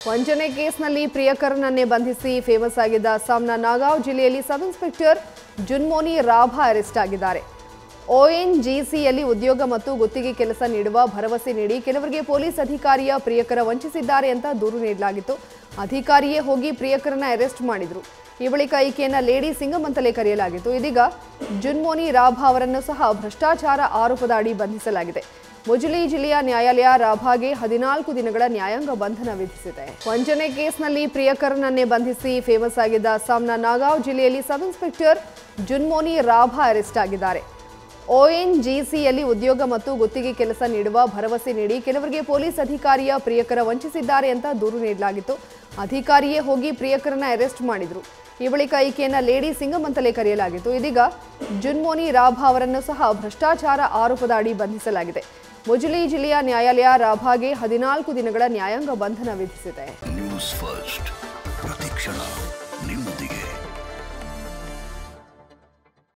ವಂಚನೆ ಕೇಸ್ನಲ್ಲಿ ಪ್ರಿಯಕರನನ್ನೇ ಬಂಧಿಸಿ ಫೇಮಸ್ ಆಗಿದ್ದ ಅಸ್ಸಾಂನ ನಾಗಾಂವ್ ಜಿಲ್ಲೆಯಲ್ಲಿ ಸಬ್ ಇನ್ಸ್ಪೆಕ್ಟರ್ ಜುನ್ಮೋನಿ ರಾಭಾ ಅರೆಸ್ಟ್ ಆಗಿದ್ದಾರೆ ಒಎನ್ಜಿಸಿಯಲ್ಲಿ ಉದ್ಯೋಗ ಮತ್ತು ಗುತ್ತಿಗೆ ಕೆಲಸ ನೀಡುವ ಭರವಸೆ ನೀಡಿ ಕೆಲವರಿಗೆ ಪೊಲೀಸ್ ಅಧಿಕಾರಿಯ ಪ್ರಿಯಕರ ವಂಚಿಸಿದ್ದಾರೆ ಅಂತ ದೂರು ನೀಡಲಾಗಿತ್ತು ಅಧಿಕಾರಿಯೇ ಹೋಗಿ ಪ್ರಿಯಕರನ ಅರೆಸ್ಟ್ ಮಾಡಿದ್ರು ಈ ಬಳಿಕ ಈಕೆಯನ್ನ ಲೇಡಿ ಸಿಂಗಮ್ ಅಂತಲೇ ಕರೆಯಲಾಗಿತ್ತು ಇದೀಗ ಜುನ್ಮೋನಿ ರಾಭಾ ಅವರನ್ನು ಸಹ ಭ್ರಷ್ಟಾಚಾರ ಆರೋಪದ ಅಡಿ ಬಂಧಿಸಲಾಗಿದೆ ಮುಜಲಿ ಜಿಲ್ಲೆಯ ನ್ಯಾಯಾಲಯ ರಾಭಾಗೆ ಹದಿನಾಲ್ಕು ದಿನಗಳ ನ್ಯಾಯಾಂಗ ಬಂಧನ ವಿಧಿಸಿದೆ ವಂಚನೆ ಕೇಸ್ನಲ್ಲಿ ಪ್ರಿಯಕರನನ್ನೇ ಬಂಧಿಸಿ ಫೇಮಸ್ ಆಗಿದ್ದ ಅಸ್ಸಾಂನ ನಾಗಾಂವ್ ಜಿಲ್ಲೆಯಲ್ಲಿ ಸಬ್ ಇನ್ಸ್ಪೆಕ್ಟರ್ ಜುನ್ಮೋನಿ ರಾಭಾ ಅರೆಸ್ಟ್ ಆಗಿದ್ದಾರೆ ಒಎನ್ಜಿಸಿಯಲ್ಲಿ ಉದ್ಯೋಗ ಮತ್ತು ಗುತ್ತಿಗೆ ಕೆಲಸ ನೀಡುವ ಭರವಸೆ ನೀಡಿ ಕೆಲವರಿಗೆ ಪೊಲೀಸ್ ಅಧಿಕಾರಿಯ ಪ್ರಿಯಕರ ವಂಚಿಸಿದ್ದಾರೆ ಅಂತ ದೂರು ನೀಡಲಾಗಿತ್ತು ಅಧಿಕಾರಿಯೇ ಹೋಗಿ ಪ್ರಿಯಕರನ ಅರೆಸ್ಟ್ ಮಾಡಿದ್ರು ಈ ಬಳಿಕ ಈಕೆಯನ್ನ ಲೇಡಿ ಸಿಂಗಮ್ ಅಂತಲೇ ಕರೆಯಲಾಗಿತ್ತು ಇದೀಗ ಜುನ್ಮೋನಿ ರಾಭಾ ಅವರನ್ನು ಸಹ ಭ್ರಷ್ಟಾಚಾರ ಆರೋಪದ ಅಡಿ ಬಂಧಿಸಲಾಗಿದೆ ಮುಜಲಿ ಜಿಲ್ಲೆಯ ನ್ಯಾಯಾಲಯ ರಾಭಾಗೆ ಹದಿನಾಲ್ಕು ದಿನಗಳ ನ್ಯಾಯಾಂಗ ಬಂಧನ ವಿಧಿಸಿದೆ ನ್ಯೂಸ್ ಫಸ್ಟ್ ಪ್ರತಿಕ್ಷಣ ನಿಮ್ಮೊಂದಿಗೆ